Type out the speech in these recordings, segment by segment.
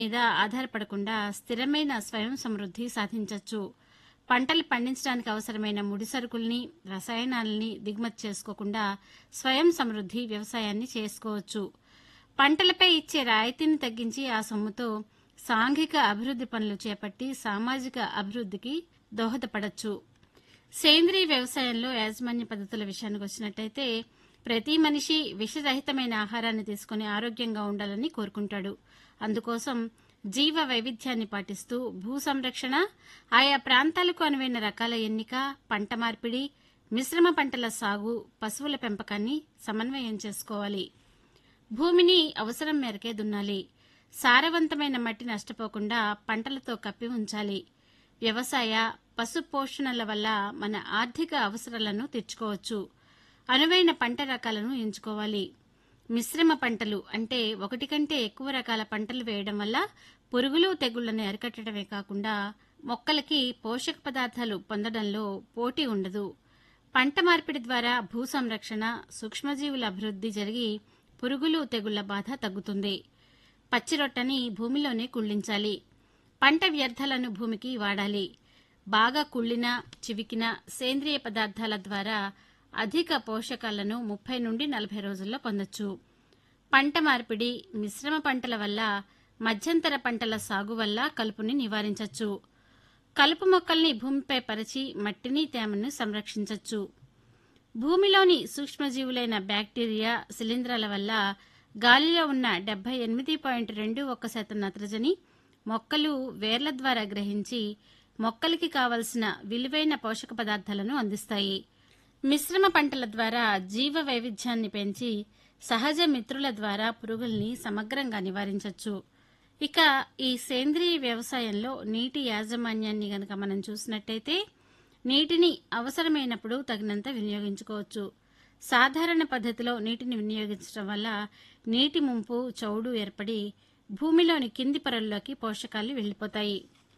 మీద ఆధారపడకుండా స్థిరమైన స్వయం సమృద్ది సాధించవచ్చు పంటలు పండించడానికి అవసరమైన ముడి సరుకుల్ని రసాయనాలని దిగుమతి చేసుకోకుండా స్వయం సమృద్ది వ్యవసాయాన్ని చేసుకోవచ్చు పంటలపై ఇచ్చే రాయితీని తగ్గించి ఆ సొమ్ముతో సాంఘిక అభివృద్ది పనులు చేపట్టి సామాజిక అభివృద్దికి దోహదపడచ్చు సేంద్రీయ వ్యవసాయంలో యాజమాన్య పద్ధతుల విషయానికి వచ్చినట్టయితే ప్రతి మనిషి విషరహితమైన ఆహారాన్ని తీసుకుని ఆరోగ్యంగా ఉండాలని కోరుకుంటాడు అందుకోసం జీవ వైవిధ్యాన్ని పాటిస్తూ భూ సంరక్షణ ఆయా ప్రాంతాలకు అనువైన రకాల ఎన్నిక పంట మార్పిడి మిశ్రమ పంటల సాగు పశువుల పెంపకాన్ని సమన్వయం చేసుకోవాలి భూమిని అవసరం మేరకే దున్నాలి సారవంతమైన మట్టి నష్టపోకుండా పంటలతో కప్పి ఉంచాలి వ్యవసాయ పశు పోషణల వల్ల మన ఆర్థిక అవసరాలను తీర్చుకోవచ్చు అనువైన పంట రకాలను ఎంచుకోవాలి మిశ్రమ పంటలు అంటే ఒకటి కంటే ఎక్కువ రకాల పంటలు వేయడం వల్ల పురుగులు తెగుళ్లను అరికట్టడమే కాకుండా మొక్కలకి పోషక పదార్థాలు పొందడంలో పోటీ ఉండదు పంట మార్పిడి ద్వారా భూ సంరక్షణ సూక్ష్మజీవుల అభివృద్ది జరిగి పురుగులు తెగుళ్ల బాధ తగ్గుతుంది పచ్చిరొట్టని భూమిలోనే కుళ్ళించాలి పంట వ్యర్థాలను భూమికి వాడాలి బాగా కుళ్ళిన చివికిన సేంద్రియ పదార్థాల ద్వారా అధిక పోషకాలను ముప్పై నుండి నలభై రోజుల్లో పొందొచ్చు పంట మార్పిడి మిశ్రమ పంటల వల్ల మధ్యంతర పంటల సాగు వల్ల కలుపుని నివారించవచ్చు కలుపు మొక్కల్ని భూమిపై పరిచి మట్టిని తేమను సంరక్షించవచ్చు భూమిలోని సూక్ష్మజీవులైన బ్యాక్టీరియా శిలీంధ్రాల వల్ల గాలిలో ఉన్న డెబ్బై ఎనిమిది పాయింట్ రెండు ఒక్క శాతం నత్రజని మొక్కలు వేర్ల ద్వారా గ్రహించి మొక్కలకి కావలసిన విలువైన పోషక పదార్థాలను అందిస్తాయి మిశ్రమ పంటల ద్వారా జీవ వైవిధ్యాన్ని పెంచి సహజ మిత్రుల ద్వారా పురుగుల్ని సమగ్రంగా నివారించవచ్చు ఇక ఈ సేంద్రీయ వ్యవసాయంలో నీటి యాజమాన్యాన్ని గనక మనం చూసినట్టయితే నీటిని అవసరమైనప్పుడు తగినంత వినియోగించుకోవచ్చు సాధారణ పద్ధతిలో నీటిని వినియోగించడం వల్ల నీటి ముంపు చౌడు ఏర్పడి భూమిలోని కింది పొరల్లోకి పోషకాలు వెళ్లిపోతాయి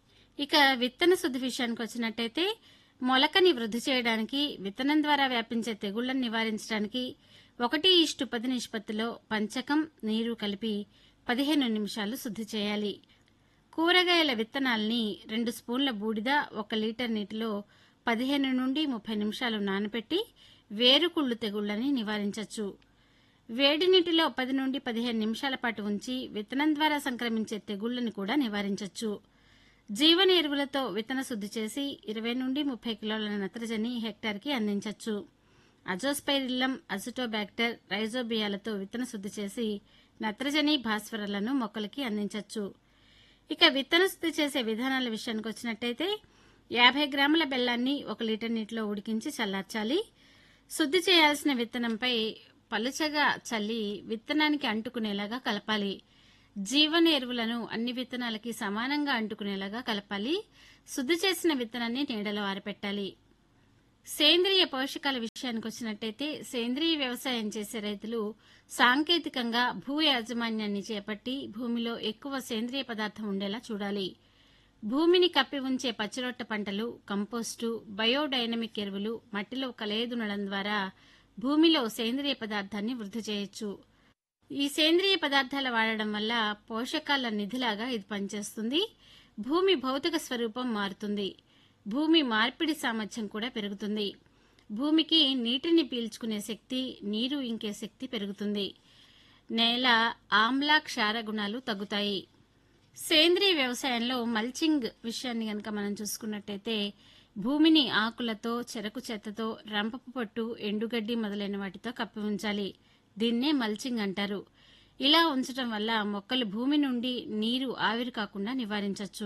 ఇక విత్తన శుద్ధి విషయానికి వచ్చినట్టయితే మొలకని వృద్ధి చేయడానికి విత్తనం ద్వారా వ్యాపించే తెగుళ్లను నివారించడానికి ఒకటి ఇష్టు పది నిష్పత్తిలో పంచకం నీరు కలిపి పదిహేను నిమిషాలు శుద్ధి చేయాలి కూరగాయల విత్తనాల్ని రెండు స్పూన్ల బూడిద ఒక లీటర్ నీటిలో పదిహేను నుండి ముప్పై నిమిషాలు నానబెట్టి వేరుకుళ్ళు తెగుళ్లని నివారించవచ్చు వేడి నీటిలో పది నుండి పదిహేను నిమిషాల పాటు ఉంచి విత్తనం ద్వారా సంక్రమించే తెగుళ్లను కూడా నివారించవచ్చు జీవన ఎరువులతో విత్తన శుద్ధి చేసి ఇరవై నుండి ముప్పై కిలోల నత్రజని హెక్టార్కి అందించవచ్చు అజోస్పైరిల్లం అజిటోబాక్టర్ రైజోబియాలతో విత్తన శుద్ధి చేసి నత్రజని భాస్వరాలను మొక్కలకి అందించవచ్చు ఇక విత్తన శుద్ధి చేసే విధానాల విషయానికి వచ్చినట్టయితే యాభై గ్రాముల బెల్లాన్ని ఒక లీటర్ నీటిలో ఉడికించి చల్లార్చాలి శుద్ధి చేయాల్సిన విత్తనంపై పలుచగా చల్లి విత్తనానికి అంటుకునేలాగా కలపాలి జీవన ఎరువులను అన్ని విత్తనాలకి సమానంగా అంటుకునేలాగా కలపాలి శుద్ధి చేసిన విత్తనాన్ని నీడలో ఆరపెట్టాలి సేంద్రియ పోషకాల విషయానికి వచ్చినట్టయితే సేంద్రియ వ్యవసాయం చేసే రైతులు సాంకేతికంగా భూ యాజమాన్యాన్ని చేపట్టి భూమిలో ఎక్కువ సేంద్రియ పదార్థం ఉండేలా చూడాలి భూమిని కప్పి ఉంచే పచ్చిరొట్ట పంటలు కంపోస్టు బయోడైనమిక్ ఎరువులు మట్టిలో కలయదునడం ద్వారా భూమిలో సేంద్రియ పదార్థాన్ని వృద్ధి చేయొచ్చు ఈ సేంద్రియ పదార్థాల వాడడం వల్ల పోషకాల నిధిలాగా ఇది పనిచేస్తుంది భూమి భౌతిక స్వరూపం మారుతుంది భూమి మార్పిడి సామర్థ్యం కూడా పెరుగుతుంది భూమికి నీటిని పీల్చుకునే శక్తి నీరు ఇంకే శక్తి పెరుగుతుంది నేల ఆమ్ల క్షార గుణాలు తగ్గుతాయి సేంద్రియ వ్యవసాయంలో మల్చింగ్ విషయాన్ని గనక మనం చూసుకున్నట్టయితే భూమిని ఆకులతో చెరకు చెత్తతో రంపపు పట్టు ఎండుగడ్డి మొదలైన వాటితో కప్పి ఉంచాలి దీన్నే మల్చింగ్ అంటారు ఇలా ఉంచడం వల్ల మొక్కలు భూమి నుండి నీరు ఆవిరి కాకుండా నివారించవచ్చు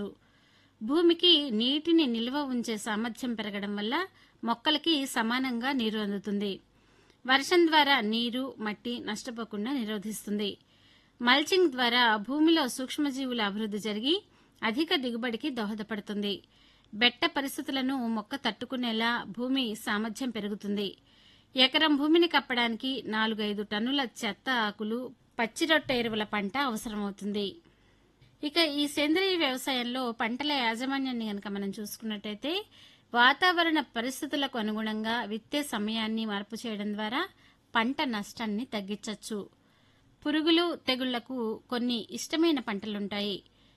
భూమికి నీటిని నిల్వ ఉంచే సామర్థ్యం పెరగడం వల్ల మొక్కలకి సమానంగా నీరు అందుతుంది వర్షం ద్వారా నీరు మట్టి నష్టపోకుండా నిరోధిస్తుంది మల్చింగ్ ద్వారా భూమిలో సూక్ష్మజీవుల అభివృద్ధి జరిగి అధిక దిగుబడికి దోహదపడుతుంది బెట్ట పరిస్థితులను మొక్క తట్టుకునేలా భూమి సామర్థ్యం పెరుగుతుంది ఎకరం భూమిని కప్పడానికి నాలుగైదు టన్నుల చెత్త ఆకులు పచ్చిరొట్ట ఎరువుల పంట అవసరమవుతుంది ఇక ఈ సేంద్రియ వ్యవసాయంలో పంటల యాజమాన్యాన్ని గనక మనం చూసుకున్నట్టయితే వాతావరణ పరిస్థితులకు అనుగుణంగా విత్తే సమయాన్ని మార్పు చేయడం ద్వారా పంట నష్టాన్ని తగ్గించవచ్చు పురుగులు తెగుళ్లకు కొన్ని ఇష్టమైన పంటలుంటాయి